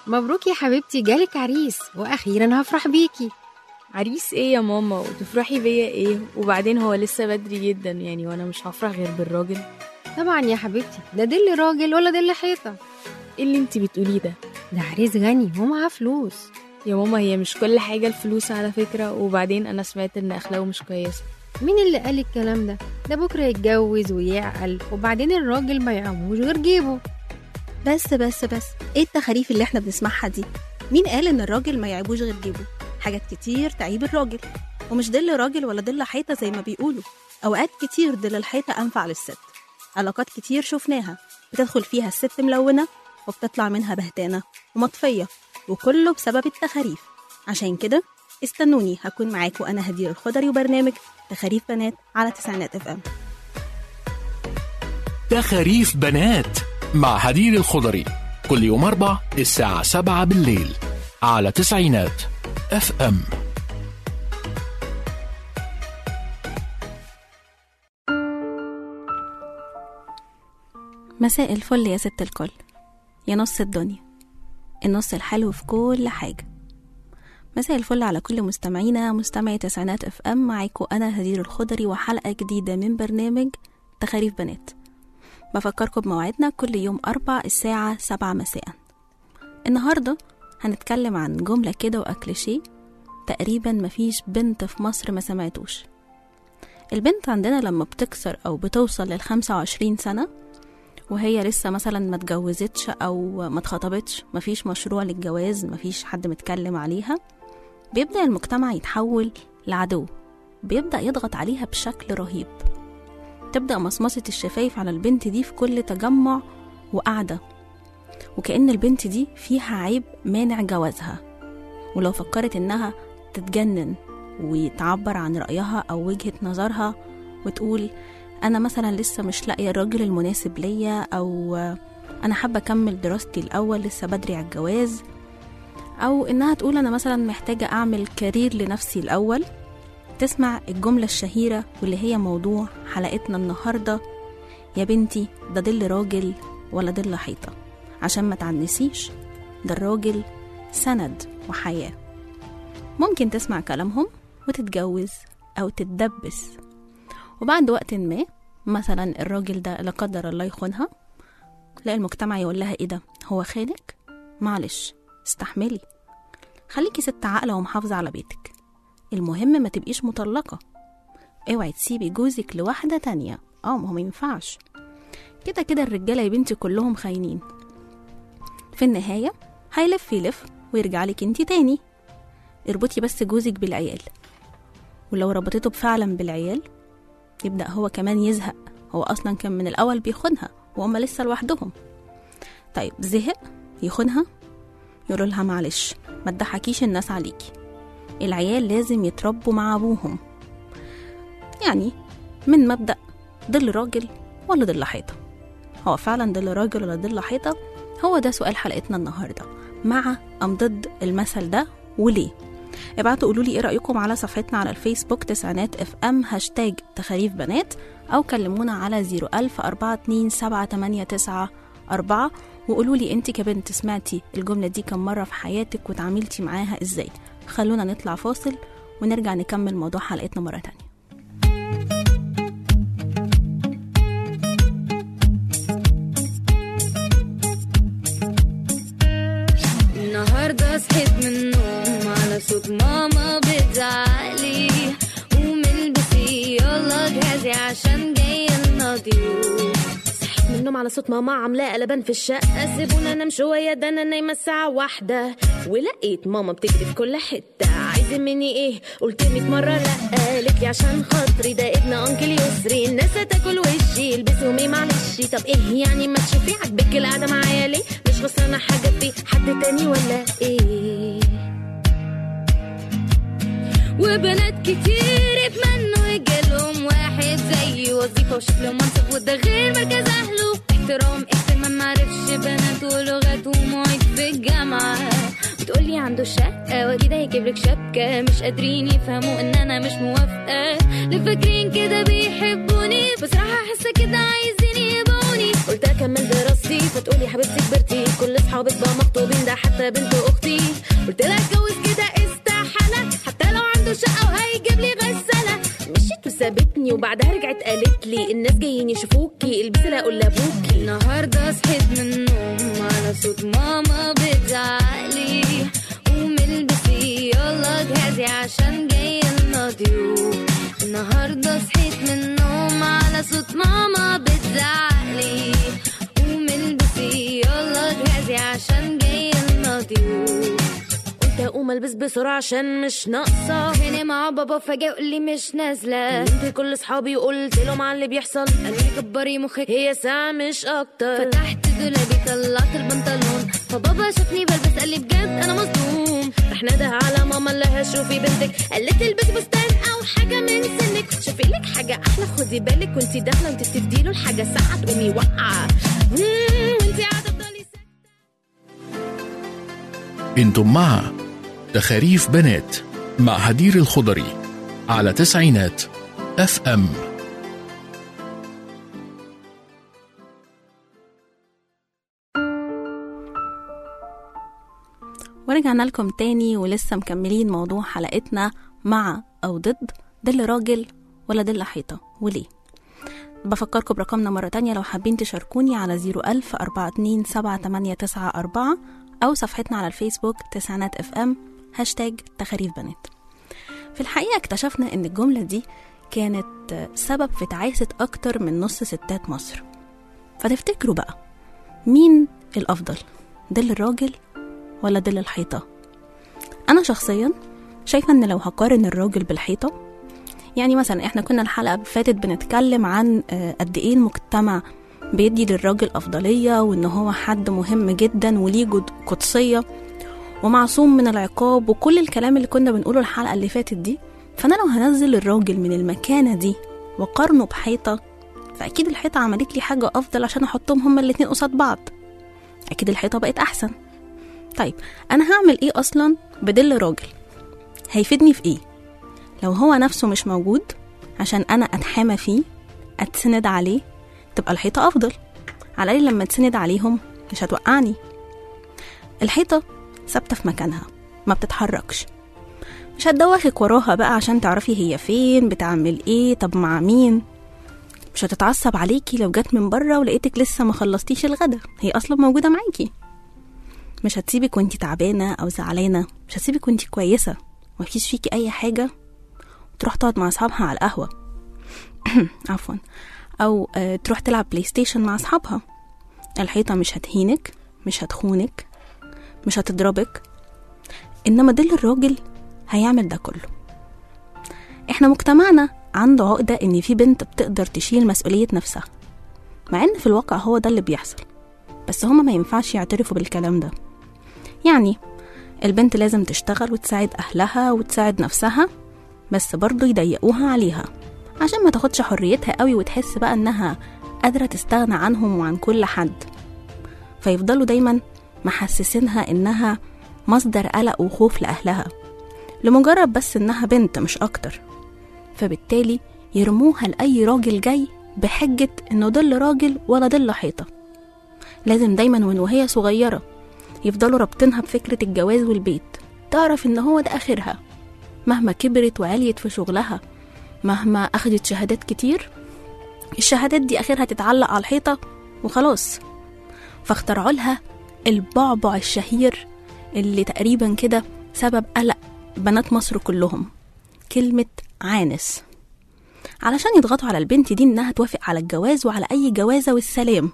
مبروك يا حبيبتي جالك عريس واخيرا هفرح بيكي عريس ايه يا ماما وتفرحي بيا ايه وبعدين هو لسه بدري جدا يعني وانا مش هفرح غير بالراجل طبعا يا حبيبتي ده دل راجل ولا دل حيطه ايه اللي انت بتقوليه ده ده عريس غني ومعاه فلوس يا ماما هي مش كل حاجة الفلوس على فكرة وبعدين انا سمعت ان اخلاقه مش كويسة مين اللي قال الكلام ده ده بكره يتجوز ويعقل وبعدين الراجل ما يعموش غير جيبه بس بس بس ايه التخاريف اللي احنا بنسمعها دي مين قال ان الراجل ما يعيبوش غير جيبه حاجات كتير تعيب الراجل ومش دل راجل ولا دل حيطه زي ما بيقولوا اوقات كتير دل الحيطه انفع للست علاقات كتير شفناها بتدخل فيها الست ملونه وبتطلع منها بهتانه ومطفيه وكله بسبب التخاريف عشان كده استنوني هكون معاكم انا هدير الخضري وبرنامج تخاريف بنات على تسعينات اف ام تخاريف بنات مع هدير الخضري كل يوم أربع الساعة سبعة بالليل على تسعينات اف ام مساء الفل يا ست الكل يا نص الدنيا النص الحلو في كل حاجة مساء الفل على كل مستمعينا مستمعي تسعينات اف ام معاكم انا هدير الخضري وحلقة جديدة من برنامج تخاريف بنات بفكركم بموعدنا كل يوم أربع الساعة سبعة مساء النهاردة هنتكلم عن جملة كده وأكليشيه تقريبا مفيش بنت في مصر ما سمعتوش البنت عندنا لما بتكسر أو بتوصل للخمسة وعشرين سنة وهي لسه مثلا ما اتجوزتش أو ما اتخطبتش مفيش مشروع للجواز مفيش حد متكلم عليها بيبدأ المجتمع يتحول لعدو بيبدأ يضغط عليها بشكل رهيب تبدأ مصمصة الشفايف على البنت دي في كل تجمع وقعدة وكأن البنت دي فيها عيب مانع جوازها ولو فكرت إنها تتجنن وتعبر عن رأيها أو وجهة نظرها وتقول أنا مثلا لسه مش لاقية الراجل المناسب ليا أو أنا حابة أكمل دراستي الأول لسه بدري على الجواز أو إنها تقول أنا مثلا محتاجة أعمل كارير لنفسي الأول تسمع الجملة الشهيرة واللي هي موضوع حلقتنا النهاردة يا بنتي ده دل راجل ولا دل حيطة عشان ما تعنسيش ده الراجل سند وحياة ممكن تسمع كلامهم وتتجوز أو تتدبس وبعد وقت ما مثلا الراجل ده لا قدر الله يخونها تلاقي المجتمع يقول لها ايه ده هو خانك معلش استحملي خليكي ست عاقلة ومحافظة على بيتك المهم ما تبقيش مطلقة اوعي تسيبي جوزك لواحدة تانية اه ما هو مينفعش كده كده الرجالة يا بنتي كلهم خاينين في النهاية هيلف يلف ويرجع لك انتي تاني اربطي بس جوزك بالعيال ولو ربطته فعلا بالعيال يبدأ هو كمان يزهق هو أصلا كان من الأول بيخونها وهم لسه لوحدهم طيب زهق يخونها يقولوا لها معلش ما تضحكيش الناس عليكي العيال لازم يتربوا مع أبوهم يعني من مبدأ ضل راجل ولا ضل حيطة هو فعلا ضل راجل ولا ضل حيطة هو ده سؤال حلقتنا النهاردة مع أم ضد المثل ده وليه ابعتوا قولوا لي ايه رأيكم على صفحتنا على الفيسبوك تسعينات اف ام هاشتاج تخاريف بنات أو كلمونا على 01000 427 أربعة وقولوا لي انت كبنت سمعتي الجملة دي كم مرة في حياتك وتعاملتي معاها ازاي خلونا نطلع فاصل ونرجع نكمل موضوع حلقتنا مرة تانية النهاردة صحيت من النوم على صوت ماما بتزعلي قومي البسي يلا جهزي عشان جاي لنا ضيوف صحيت من النوم على صوت ماما عاملة قلبان في الشقة سيبونا انام شوية ده انا نايمة الساعة واحدة ولقيت ماما بتجري في كل حتة عايزة مني ايه قلت مية مرة لا قالت لي عشان خاطري ده ابن انكل يسري الناس هتاكل وشي البسي ومي معلش طب ايه يعني ما تشوفي عاجبك القعدة معايا ليه مش خسرانة حاجة في حد تاني ولا ايه وبنات كتير اتمنوا يجيلهم واحد زي وظيفة وشكل ومنصب وده غير مركز أهله احترام اهتمام معرفش بنات ولغات ومواعيد في الجامعة بتقولي عنده شقة واكيد هيجيب لك شبكة مش قادرين يفهموا ان انا مش موافقة اللي فاكرين كده بيحبوني بصراحة حاسة كده عايزين يبقوني قلت اكمل دراستي فتقولي حبيبتي كبرتي كل اصحابي صحابك بقى مخطوبين ده حتى بنت اختي قلت لها اتجوز كده استحالة حتى لو عنده شقة وهيجيب لي غسالة مشيت وسابتني وبعدها رجعت قالت لي الناس جايين يشوفوكي البسي لا اقول لابوكي النهارده صحيت من النوم على صوت ماما بتزعقلي قومي البسي يلا جهزي عشان جاي لنا ضيوف النهارده صحيت من النوم على صوت ماما بتزعقلي قومي البسي يلا جهزي عشان جاي لنا ضيوف قلت اقوم البس بسرعه عشان مش ناقصه هنا مع بابا فجاه يقول لي مش نازله كلمت كل اصحابي وقلت لهم على اللي بيحصل قالوا لي كبري مخك هي ساعه مش اكتر فتحت دولابي طلعت البنطلون فبابا شافني بلبس قال لي بجد انا مصدوم راح نده على ماما اللي هشوفي بنتك قالت البسي فستان او حاجه من سنك شوفي لك حاجه احلى خدي بالك وانتي داخله وانتي بتدي له الحاجه ساعه تقومي واقعه مم، وانتي قاعده تفضلي ساكتة. انتم مع تخاريف بنات مع هدير الخضري على تسعينات اف ام ورجعنا لكم تاني ولسه مكملين موضوع حلقتنا مع أو ضد دل راجل ولا دل حيطة وليه بفكركم برقمنا مرة تانية لو حابين تشاركوني على 01000 427 أو صفحتنا على الفيسبوك تسعينات اف ام هاشتاج تخاريف بنات في الحقيقة اكتشفنا ان الجملة دي كانت سبب في تعاسة أكتر من نص ستات مصر فتفتكروا بقى مين الأفضل دل الراجل ولا دل الحيطة أنا شخصيا شايفة إن لو هقارن الراجل بالحيطة يعني مثلا احنا كنا الحلقة اللي فاتت بنتكلم عن آه، قد ايه المجتمع بيدي للراجل أفضلية وإن هو حد مهم جدا وليه جد- قدسية ومعصوم من العقاب وكل الكلام اللي كنا بنقوله الحلقة اللي فاتت دي فأنا لو هنزل الراجل من المكانة دي وقارنه بحيطة فأكيد الحيطة عملت لي حاجة أفضل عشان أحطهم هما الاتنين قصاد بعض أكيد الحيطة بقت أحسن طيب أنا هعمل إيه أصلا بدل راجل هيفيدني في إيه لو هو نفسه مش موجود عشان أنا أتحامى فيه أتسند عليه تبقى الحيطة أفضل على الأقل لما تسند عليهم مش هتوقعني الحيطة ثابتة في مكانها ما بتتحركش مش هتدوخك وراها بقى عشان تعرفي هي فين بتعمل ايه طب مع مين مش هتتعصب عليكي لو جت من بره ولقيتك لسه ما خلصتيش الغدا هي اصلا موجوده معاكي مش هتسيبك وانتي تعبانه او زعلانه مش هتسيبك وانتي كويسه مفيش فيكي اي حاجه تروح تقعد مع اصحابها على القهوه عفوا او آه، تروح تلعب بلاي ستيشن مع اصحابها الحيطه مش هتهينك مش هتخونك مش هتضربك انما دل الراجل هيعمل ده كله احنا مجتمعنا عنده عقدة ان في بنت بتقدر تشيل مسؤولية نفسها مع ان في الواقع هو ده اللي بيحصل بس هما ما ينفعش يعترفوا بالكلام ده يعني البنت لازم تشتغل وتساعد اهلها وتساعد نفسها بس برضه يضيقوها عليها عشان ما تاخدش حريتها قوي وتحس بقى انها قادرة تستغنى عنهم وعن كل حد فيفضلوا دايما محسسينها انها مصدر قلق وخوف لأهلها لمجرد بس إنها بنت مش أكتر فبالتالي يرموها لأي راجل جاي بحجة إنه ضل راجل ولا ضل حيطة لازم دايما من وهي صغيرة يفضلوا رابطينها بفكرة الجواز والبيت تعرف إن هو ده آخرها مهما كبرت وعليت في شغلها مهما أخدت شهادات كتير الشهادات دي آخرها تتعلق على الحيطة وخلاص فاخترعوا لها البعبع الشهير اللي تقريبا كده سبب قلق بنات مصر كلهم كلمة عانس علشان يضغطوا على البنت دي انها توافق على الجواز وعلى اي جوازة والسلام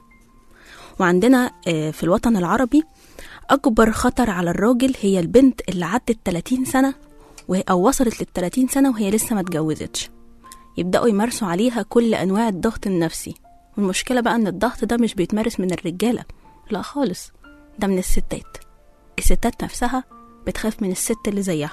وعندنا آه، في الوطن العربي اكبر خطر على الراجل هي البنت اللي عدت 30 سنة وهي- او وصلت لل 30 سنة وهي لسه ما اتجوزتش يبدأوا يمارسوا عليها كل انواع الضغط النفسي والمشكلة بقى ان الضغط ده مش بيتمارس من الرجالة لا خالص ده من الستات الستات نفسها بتخاف من الست اللي زيها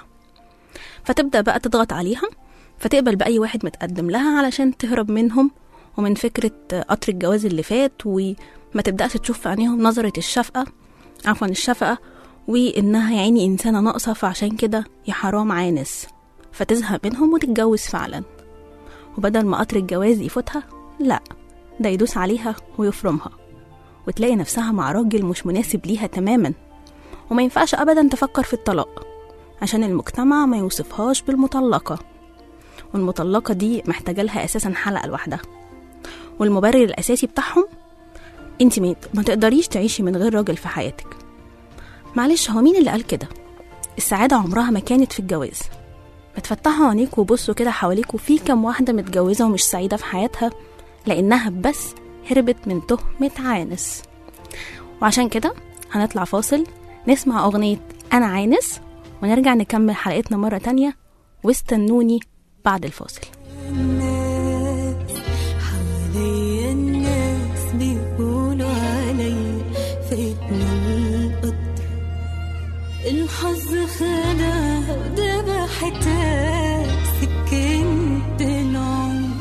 فتبدأ بقى تضغط عليها فتقبل بأي واحد متقدم لها علشان تهرب منهم ومن فكرة قطر الجواز اللي فات وما تبدأش تشوف في عينيهم نظرة الشفقة عفوا الشفقة وإنها يا عيني إنسانة ناقصة فعشان كده يا حرام عانس فتزهق منهم وتتجوز فعلا وبدل ما قطر الجواز يفوتها لا ده يدوس عليها ويفرمها وتلاقي نفسها مع راجل مش مناسب ليها تماما وما ينفعش أبدا تفكر في الطلاق عشان المجتمع ما يوصفهاش بالمطلقة والمطلقة دي محتاجة لها أساسا حلقة لوحدها والمبرر الأساسي بتاعهم انت ما ما تقدريش تعيشي من غير راجل في حياتك معلش هو مين اللي قال كده السعادة عمرها ما كانت في الجواز ما تفتحوا عينيكوا وبصوا كده حواليكوا في كام واحدة متجوزة ومش سعيدة في حياتها لأنها بس هربت من تهمة عانس وعشان كده هنطلع فاصل نسمع أغنية أنا عانس ونرجع نكمل حلقتنا مرة تانية واستنوني بعد الفاصل الناس حواليا الناس بيقولوا علي فاتني القدر الحظ خدع وذبحتها سكنت العمر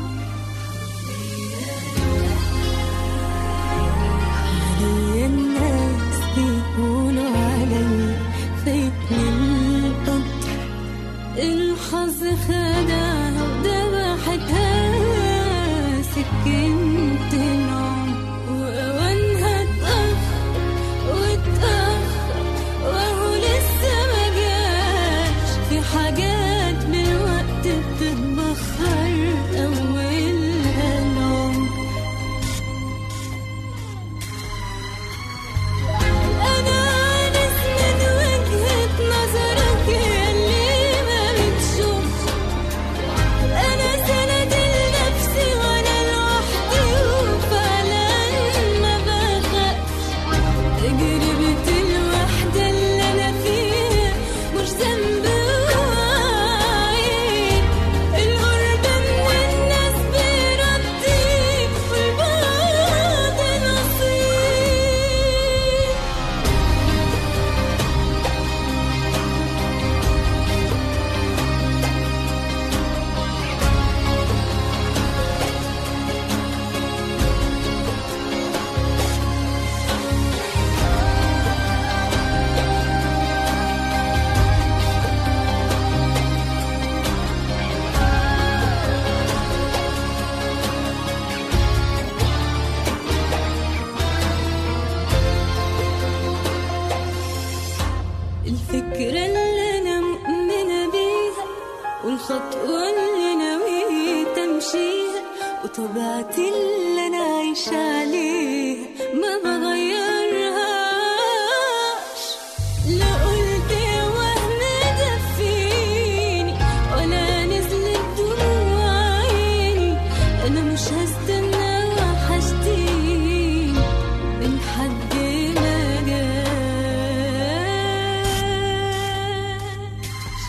حواليا الناس بيقولوا علي فاتني القدر الحظ خدع وذبحتها سكنت العمر وأوانها اتأخر واتأخر وهو لسه ما جاش في حاجات بالوقت بتتبخر أولها العمر أنا عانس من وجهة نظرك ياللي ما بتشوفش أنا سند لنفسي وأنا لوحدي وفعلا ما بخافش تجربة الوحدة اللي أنا فيها مش ذنب وعيب القرب من الناس بيرضي والبعد نصيب الفكرة اللي أنا مؤمنة بيها والخطوة اللي نويت أمشيها وطبيعتي اللي أنا عايشة عليها ما بغيرهاش لا قلت يا وهم دفيني ولا نزلت دموع عيني أنا مش هستنى وحشتيني من حد ما جاش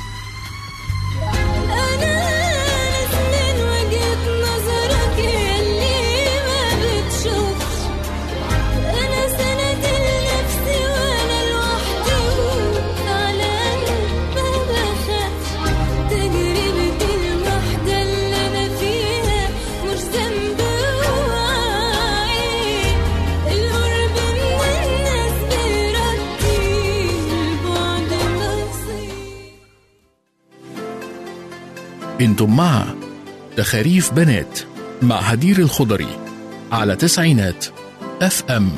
أنا ناس من وجهة نظرك ياللي ما بتشوفش أنا سند لنفسي وأنا لوحدي وفعلا ما بخافش تجربة الوحدة اللي أنا فيها مش ذنب وعيب القرب من الناس بيرضي البعد نصيب انتم مع تخاريف بنات مع هدير الخضري على تسعينات اف ام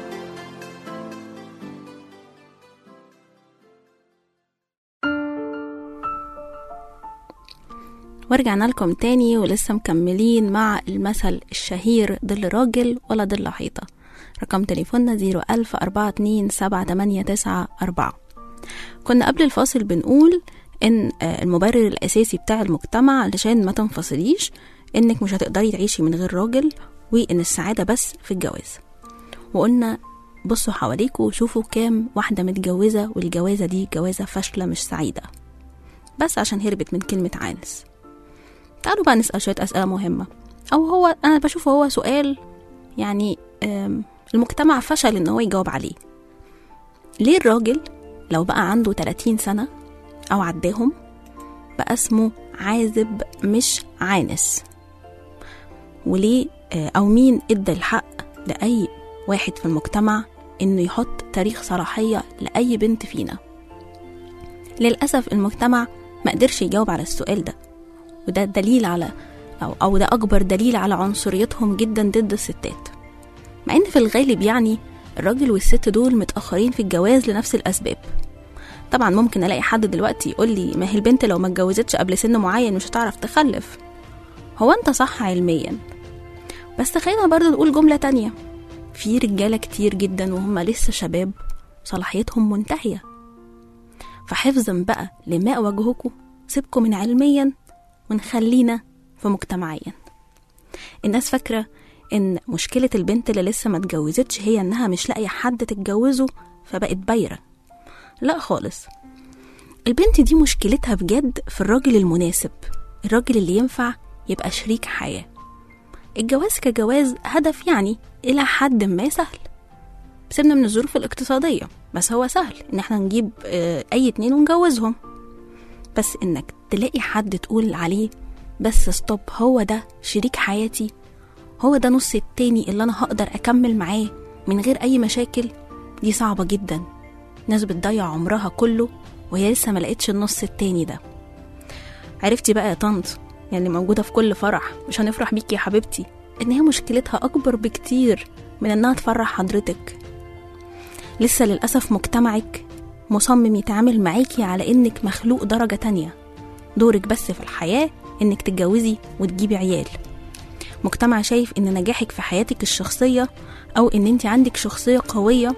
ورجعنا لكم تاني ولسه مكملين مع المثل الشهير ظل راجل ولا ظل حيطة رقم تليفوننا زيرو ألف أربعة اتنين سبعة تمانية تسعة أربعة كنا قبل الفاصل بنقول إن آه، المبرر الأساسي بتاع المجتمع علشان ما تنفصليش إنك مش هتقدري تعيشي من غير راجل وإن السعادة بس في الجواز وقلنا بصوا حواليكوا وشوفوا كام واحدة متجوزة والجوازة دي جوازة فاشلة مش سعيدة بس عشان هربت من كلمة عانس تعالوا بقى نسأل شوية أسئلة مهمة أو هو أنا بشوفه هو سؤال يعني آم، المجتمع فشل إن هو يجاوب عليه ليه الراجل لو بقى عنده 30 سنة أو عداهم بقى اسمه عازب مش عانس وليه آه، أو مين إدى الحق لأي واحد في المجتمع إنه يحط تاريخ صلاحية لأي بنت فينا للأسف المجتمع ما قدرش يجاوب على السؤال ده وده دليل على أو, أو ده أكبر دليل على عنصريتهم جدا ضد الستات مع إن في الغالب يعني الراجل والست دول متأخرين في الجواز لنفس الأسباب طبعا ممكن ألاقي حد دلوقتي يقول لي ما هي البنت لو ما اتجوزتش قبل سن معين مش هتعرف تخلف هو أنت صح علميا بس خلينا برضه نقول جملة تانية في رجالة كتير جدا وهم لسه شباب صلاحيتهم منتهية فحفظا بقى لماء وجهكم سيبكم من علميا ونخلينا في مجتمعيا الناس فاكرة إن مشكلة البنت اللي لسه ما اتجوزتش هي إنها مش لاقية حد تتجوزه فبقت بايرة لا خالص البنت دي مشكلتها بجد في الراجل المناسب الراجل اللي ينفع يبقى شريك حياة الجواز كجواز هدف يعني إلى حد ما سهل سيبنا من الظروف الاقتصادية بس هو سهل إن احنا نجيب آه، أي اتنين ونجوزهم بس إنك تلاقي حد تقول عليه بس ستوب هو ده شريك حياتي هو ده نص التاني اللي أنا هقدر أكمل معاه من غير أي مشاكل دي صعبة جدا ناس بتضيع عمرها كله وهي لسه ما لقيتش النص التاني ده عرفتي بقى يا طنط يعني موجودة في كل فرح مش هنفرح بيكي يا حبيبتي إن هي مشكلتها أكبر بكتير من إنها تفرح حضرتك لسه للأسف مجتمعك مصمم يتعامل معاكي على إنك مخلوق درجة تانية دورك بس في الحياة إنك تتجوزي وتجيبي عيال مجتمع شايف إن نجاحك في حياتك الشخصية أو إن أنت عندك شخصية قوية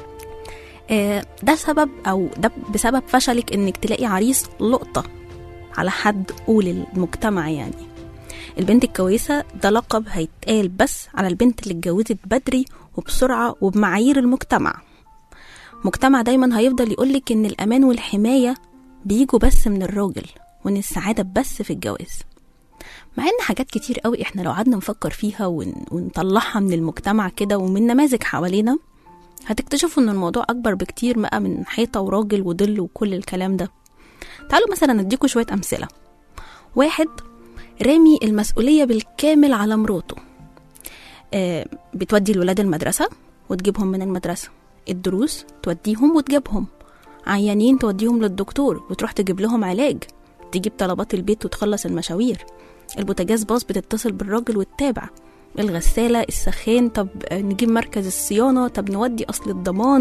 آه، ده سبب أو ده بسبب فشلك إنك تلاقي عريس لقطة على حد قول المجتمع يعني البنت الكويسة ده لقب هيتقال بس على البنت اللي اتجوزت بدري وبسرعة وبمعايير المجتمع مجتمع دايما هيفضل يقولك ان الامان والحماية بيجوا بس من الراجل وان السعادة بس في الجواز مع ان حاجات كتير قوي احنا لو قعدنا نفكر فيها ون... ونطلعها من المجتمع كده ومن نماذج حوالينا هتكتشفوا ان الموضوع اكبر بكتير بقى من حيطة وراجل وظل وكل الكلام ده تعالوا مثلا اديكوا شوية امثلة واحد رامي المسؤولية بالكامل على مراته آه بتودي الولاد المدرسة وتجيبهم من المدرسة الدروس توديهم وتجيبهم عيانين توديهم للدكتور وتروح تجيب لهم علاج تجيب طلبات البيت وتخلص المشاوير البوتاجاز باص بتتصل بالراجل وتتابع الغسالة السخان طب آه، نجيب مركز الصيانة طب نودي أصل الضمان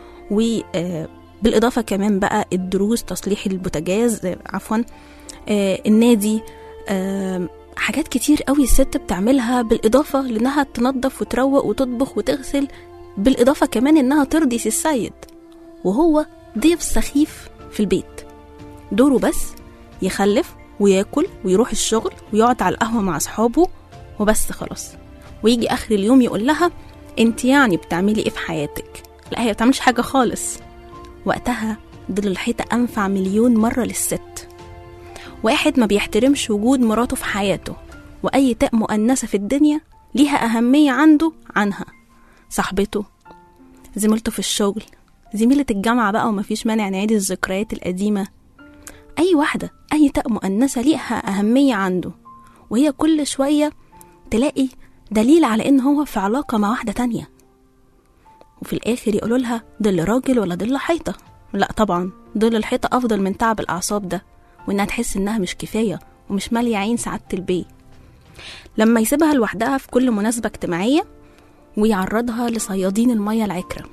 وبالإضافة كمان بقى الدروس تصليح البوتاجاز آه، عفوا آه، النادي آه، حاجات كتير قوي الست بتعملها بالإضافة لأنها تنظف وتروق وتطبخ وتغسل بالإضافة كمان إنها ترضي سي السيد وهو ضيف سخيف في البيت دوره بس يخلف وياكل ويروح الشغل ويقعد على القهوة مع أصحابه وبس خلاص ويجي آخر اليوم يقول لها انت يعني بتعملي ايه في حياتك لا هي ما بتعملش حاجة خالص وقتها ظل الحيطة أنفع مليون مرة للست واحد ما بيحترمش وجود مراته في حياته وأي تاء مؤنثة في الدنيا ليها أهمية عنده عنها صاحبته زميلته في الشغل زميلة الجامعة بقى ومفيش مانع نعيد الذكريات القديمة أي واحدة أي تاء مؤنثة ليها أهمية عنده وهي كل شوية تلاقي دليل على إن هو في علاقة مع واحدة تانية وفي الآخر يقولوا لها ظل راجل ولا ظل حيطة لا طبعا ظل الحيطة أفضل من تعب الأعصاب ده وإنها تحس إنها مش كفاية ومش مالية عين سعادة البيت لما يسيبها لوحدها في كل مناسبة اجتماعية ويعرضها لصيادين المية العكرة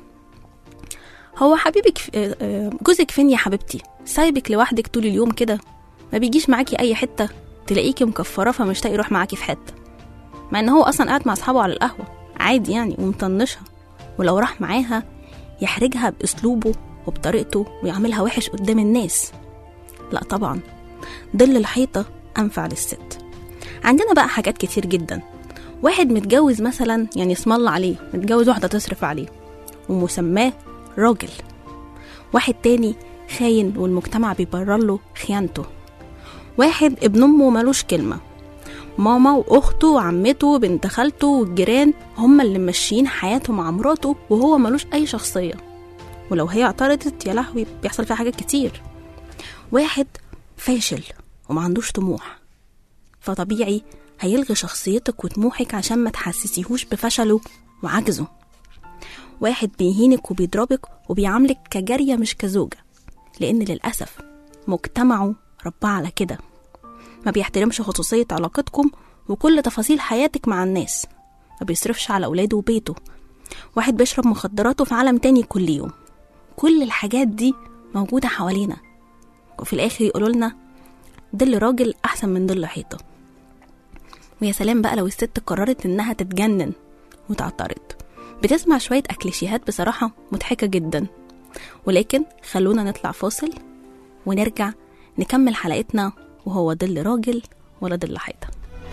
هو حبيبك ف- آه، آه، جوزك فين يا حبيبتي سايبك لوحدك طول اليوم كده ما بيجيش معاكي اي حته تلاقيكي مكفره فمش طايق يروح معاكي في حته مع ان هو اصلا قاعد مع اصحابه على القهوه عادي يعني ومطنشها ولو راح معاها يحرجها باسلوبه وبطريقته ويعملها وحش قدام الناس لا طبعا ظل الحيطه انفع للست عندنا بقى حاجات كتير جدا واحد متجوز مثلا يعني اسم الله عليه متجوز واحده تصرف عليه ومسماه راجل واحد تاني خاين والمجتمع بيبرر له خيانته واحد ابن امه ملوش كلمه ماما واخته وعمته وبنت خالته والجيران هما اللي ماشيين حياته مع مراته وهو ملوش اي شخصيه ولو هي اعترضت يا لهوي بيحصل فيها حاجات كتير واحد فاشل ومعندوش طموح فطبيعي هيلغي شخصيتك وطموحك عشان ما تحسسيهوش بفشله وعجزه واحد بيهينك وبيضربك وبيعاملك كجارية مش كزوجة لأن للأسف مجتمعه رباه على كده ما بيحترمش خصوصية علاقتكم وكل تفاصيل حياتك مع الناس ما بيصرفش على أولاده وبيته واحد بيشرب مخدرات وفي عالم تاني كل يوم كل الحاجات دي موجودة حوالينا وفي الآخر يقولوا لنا ظل راجل أحسن من ظل حيطة ويا سلام بقى لو الست قررت إنها تتجنن وتعترض بتسمع شوية أكليشيهات بصراحة مضحكة جدا ولكن خلونا نطلع فاصل ونرجع نكمل حلقتنا وهو ظل راجل ولا ظل حيطة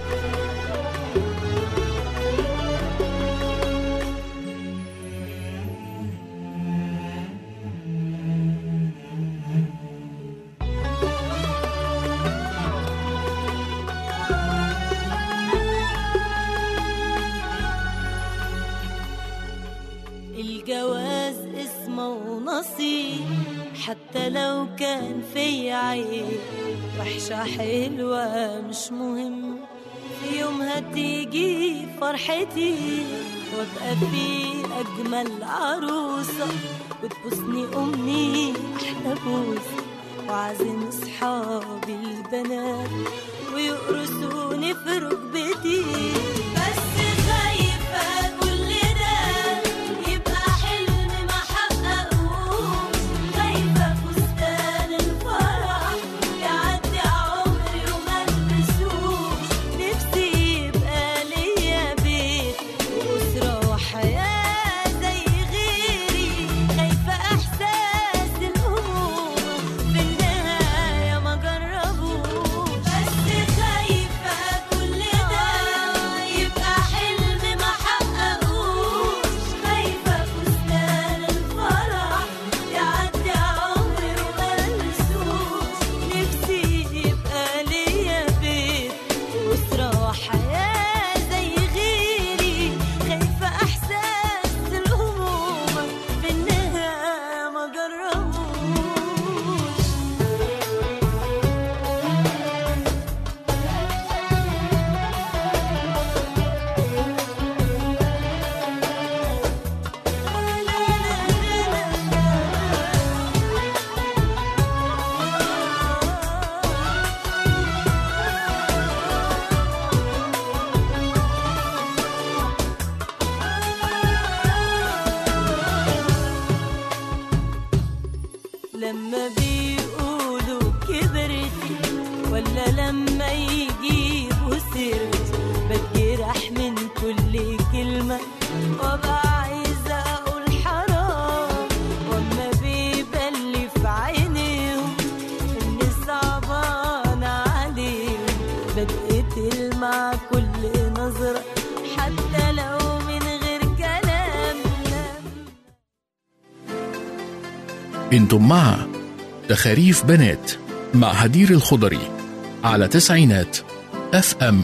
الجواز اسمه ونصيب حتى لو كان في عيب وحشة حلوة مش مهم في يوم هتيجي فرحتي وابقى في أجمل عروسة وتبوسني أمي أحلى بوسة وعازم أصحابي البنات ويقرصوني في ركبتي بس خايفة كل ده يبقى حلم ما حققوش خايفة فستان الفرح يعدي عمري وما البسوش نفسي يبقى ليا بيت وأسرة وحياة زي غيري خايفة إحساس الأمومة في النهاية ما جربوش بس خايفة كل ده يبقى حلم ما حققوش خايفة فستان الفرح يعدي عمري وما البسوش نفسي يبقى ليا بيت وأسرة وحياة زي غيري خايفة إحساس الأمومة في النهاية ما جربوش لما بيقولوا كبرتي ولا لما يجيبوا سيرتي بتجرح من كل كلمة وابقى عايزة أقول حرام وأما بيبلي في عينيهم إني صعبانة عليهم بتقتل مع كل نظرة حتى لو من غير كلام انتم مع تخاريف بنات مع هدير الخضري على تسعينات اف ام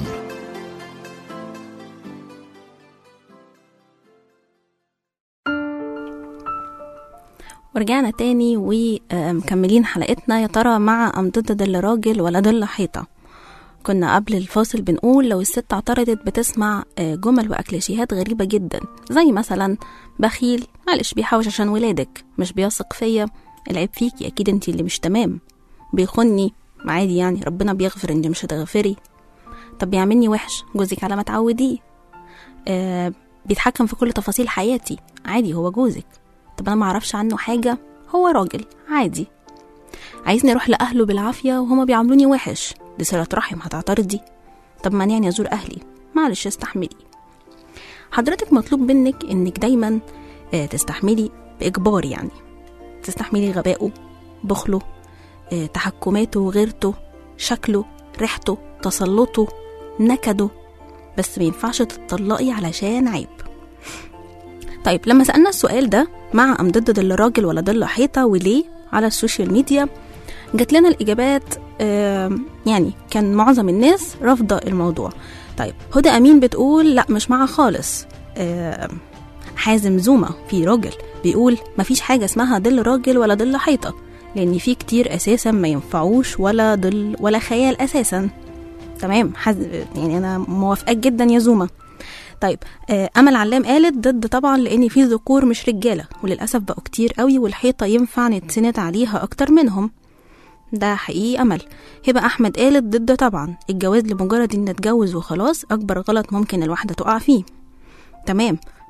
ورجعنا تاني ومكملين حلقتنا يا ترى مع أم ضد ظل راجل ولا ظل حيطة كنا قبل الفاصل بنقول لو الست اعترضت بتسمع آه، جمل وأكليشيهات غريبة جدا زي مثلا بخيل معلش بيحوش عشان ولادك مش بيثق فيا العيب فيكي أكيد انتي اللي مش تمام بيخني عادي يعني ربنا بيغفر انتي مش هتغفري طب بيعملني وحش جوزك على ما تعوديه آه بيتحكم في كل تفاصيل حياتي عادي هو جوزك طب انا معرفش عنه حاجة هو راجل عادي عايزني اروح لاهله بالعافية وهما بيعاملوني وحش دي صلة رحم هتعترضي طب مانعني ازور اهلي معلش استحملي حضرتك مطلوب منك انك دايما آه، تستحملي باجبار يعني تستحملي غبائه بخله آه، تحكماته وغيرته شكله ريحته تسلطه نكده بس ما ينفعش تتطلقي علشان عيب طيب لما سألنا السؤال ده مع أم ضد ظل راجل ولا ظل حيطة وليه على السوشيال ميديا جات لنا الإجابات آم، يعني كان معظم الناس رافضة الموضوع طيب هدى أمين بتقول لا مش معها خالص آم، حازم زومة في راجل بيقول مفيش حاجة اسمها ظل راجل ولا ظل حيطة لأن في كتير أساسا ما ينفعوش ولا ظل ولا خيال أساسا تمام حز... يعني أنا موافقاك جدا يا زومة طيب آه، امل علام قالت ضد طبعا لان في ذكور مش رجاله وللاسف بقوا كتير قوي والحيطه ينفع نتسند عليها اكتر منهم ده حقيقي امل هبه احمد قالت ضد طبعا الجواز لمجرد ان اتجوز وخلاص اكبر غلط ممكن الواحده تقع فيه تمام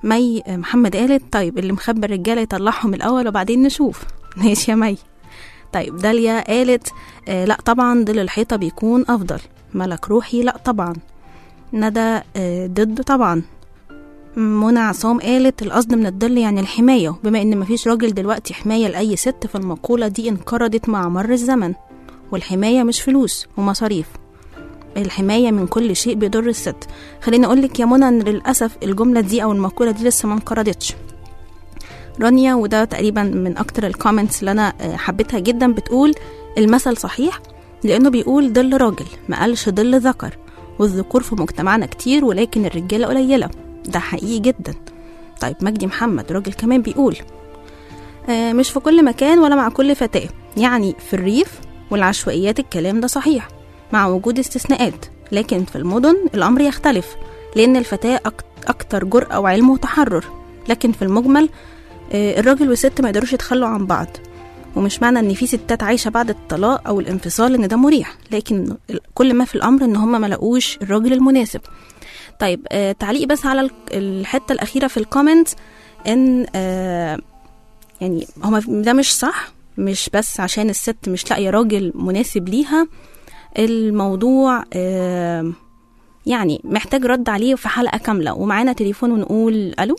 مي محمد قالت طيب اللي مخبي الرجالة يطلعهم الأول وبعدين نشوف ماشي يا مي طيب داليا قالت آه لا طبعا ظل الحيطة بيكون أفضل ملك روحي لا طبعا ندى آه ضد طبعا منى عصام قالت القصد من الظل يعني الحماية بما إن مفيش راجل دلوقتي حماية لأي ست فالمقولة دي انقرضت مع مر الزمن والحماية مش فلوس ومصاريف الحماية من كل شيء بيضر الست خليني أقولك يا منى إن للأسف الجملة دي أو المقولة دي لسه ما انقرضتش رانيا وده تقريبا من أكتر الكومنتس اللي أنا آه، حبيتها جدا بتقول المثل صحيح لأنه بيقول ظل راجل ما قالش ظل ذكر والذكور في مجتمعنا كتير ولكن الرجالة قليلة ده حقيقي جدا طيب مجدي محمد راجل كمان بيقول آه، مش في كل مكان ولا مع كل فتاة يعني في الريف والعشوائيات الكلام ده صحيح مع وجود استثناءات لكن في المدن الأمر يختلف لأن الفتاة أك- أكتر جرأة وعلم وتحرر لكن في المجمل آه، الراجل والست ما يقدروش يتخلوا عن بعض ومش معنى ان في ستات عايشه بعد الطلاق او الانفصال ان ده مريح لكن ال- كل ما في الامر ان هم ما لقوش الراجل المناسب طيب آه تعليق بس على ال- الحته الاخيره في الكومنت ان آه يعني هما ده مش صح مش بس عشان الست مش لاقيه راجل مناسب ليها الموضوع آه يعني محتاج رد عليه في حلقه كامله ومعانا تليفون ونقول الو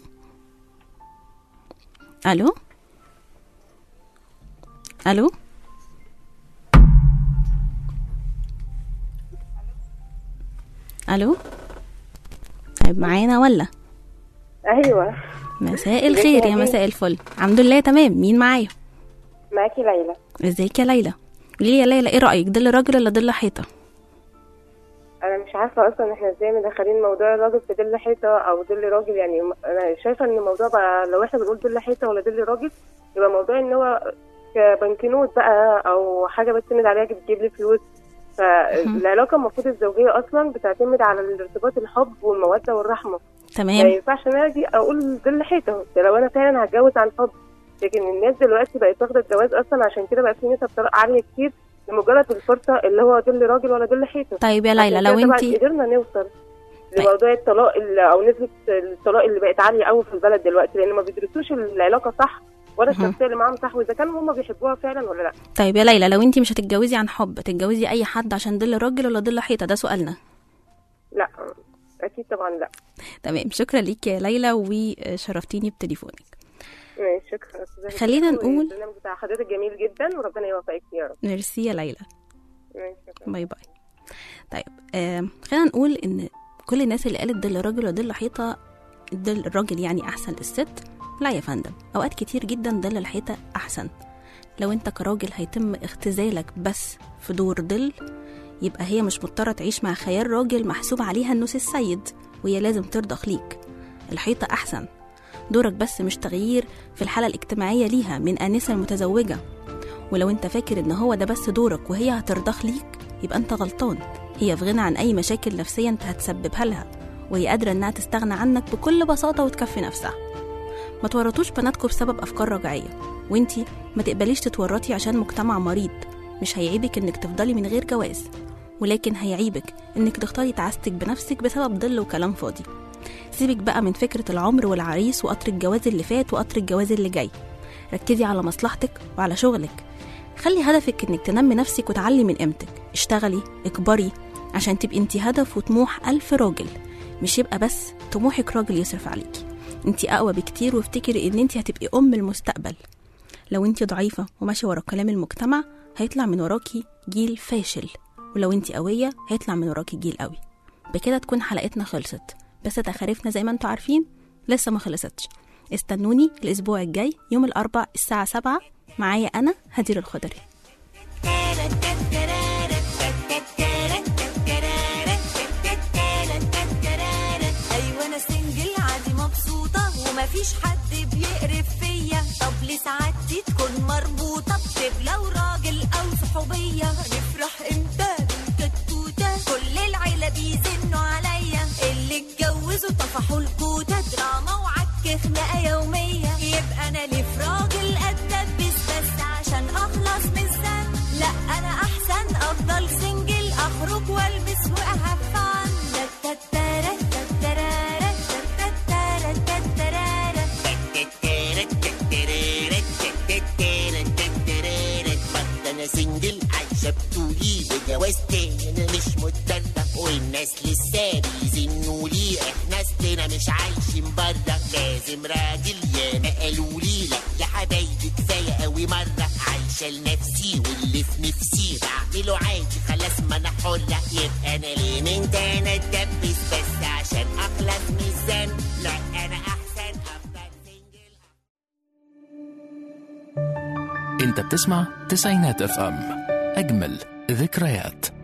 الو الو الو طيب معانا ولا ايوه مساء الخير يا مساء الفل الحمد لله تمام مين معايا معاكي ليلى ازيك يا ليلى قولي لي يا ليلى ايه رايك ظل راجل ولا ظل حيطه انا مش عارفه اصلا احنا ازاي مدخلين موضوع الراجل في ظل حيطه او ظل راجل يعني م- انا شايفه ان الموضوع بقى لو احنا بنقول ظل حيطه ولا ظل راجل يبقى موضوع ان هو كبنكنوت بقى او حاجه بتسند عليها بتجيب لي فلوس فالعلاقه المفروض الزوجيه اصلا بتعتمد على الارتباط الحب والموده والرحمه ما تمام ينفعش انا اجي اقول ظل حيطه ده لو انا فعلا هتجوز عن حب لكن الناس دلوقتي بقت واخده الجواز اصلا عشان كده بقى في نسب طلاق عاليه كتير لمجرد الفرصه اللي هو ظل راجل ولا ظل حيطه طيب يا ليلى عشان لو كده طبعاً انت قدرنا نوصل طيب. لموضوع الطلاق ال- او نسبه الطلاق اللي بقت عاليه قوي في البلد دلوقتي لان ما بيدرسوش العلاقه صح ولا مهم. الشخصيه اللي معاهم صح واذا كانوا هم بيحبوها فعلا ولا لا طيب يا ليلى لو انت مش هتتجوزي عن حب هتتجوزي اي حد عشان ظل راجل ولا ظل حيطه ده سؤالنا لا اكيد طبعا لا تمام شكرا ليك يا ليلى وشرفتيني بتليفونك ماشي شكرا أستاذة خلينا هدى. نقول- البرنامج بتاع حضرتك جميل جدا وربنا يوفقك يا رب ميرسي يا ليلى ماشي شكرا باي باي طيب آه خلينا نقول ان كل الناس اللي قالت ظل راجل وظل حيطه ظل الراجل يعني احسن للست لا يا فندم اوقات كتير جدا ظل الحيطه احسن لو انت كراجل هيتم اختزالك بس في دور ظل يبقى هي مش مضطرة تعيش مع خيال راجل محسوب عليها النوس السيد وهي لازم ترضخ ليك الحيطة أحسن دورك بس مش تغيير في الحالة الاجتماعية ليها من آنسة المتزوجة ولو انت فاكر ان هو ده بس دورك وهي هترضخ ليك يبقى انت غلطان هي في غنى عن اي مشاكل نفسية انت هتسببها لها وهي قادرة انها تستغنى عنك بكل بساطة وتكفي نفسها ما تورطوش بناتكم بسبب افكار رجعية وانتي ما تقبليش تتورطي عشان مجتمع مريض مش هيعيبك انك تفضلي من غير جواز ولكن هيعيبك انك تختاري تعاستك بنفسك بسبب ضل وكلام فاضي سيبك بقى من فكرة العمر والعريس وقطر الجواز اللي فات وقطر الجواز اللي جاي ركزي على مصلحتك وعلى شغلك خلي هدفك انك تنمي نفسك وتعلي من قيمتك اشتغلي اكبري عشان تبقي انت هدف وطموح ألف راجل مش يبقى بس طموحك راجل يصرف عليكي انت اقوى بكتير وافتكري ان انت هتبقي ام المستقبل لو انت ضعيفة وماشية ورا كلام المجتمع هيطلع من وراكي جيل فاشل ولو انت قوية هيطلع من وراكي جيل قوي بكده تكون حلقتنا خلصت بس تخارفنا زي ما انتوا عارفين لسه ما خلصتش استنوني الاسبوع الجاي يوم الاربع الساعة سبعة معايا انا هدير الخضري ايوه انا سنجل عادي مبسوطه ومفيش حد بيقرف فيا طب ليه سعادتي تكون مربوطه بطفله وراجل او صحوبيه نفرح امتى بالكتكوته كل العيله بيزنوا عليا اللي اتجوزوا طفحوا الكوته دراما وعك خناقه يوميه يبقى انا ليه في راجل اتدبس بس عشان اخلص من الذنب لا انا احسن افضل سنجل اخرج والبس واهفان انا سنجل عايشه بتقولي بجواز تاني انا مش متدلع والناس لسه بيزنوا لي احنا اصلنا مش عايشين بره لازم راجل ياما قالوا لي لا يا حبايبي كفايه قوي مره عايشه لنفسي واللي في نفسي بعمله عادي خلاص ما انا حره يبقى انا ليه من ده انا اتدبس بس عشان اخلص ميزان لا انا احسن افضل سنجل انت بتسمع تسعينات اف ام اجمل ذكريات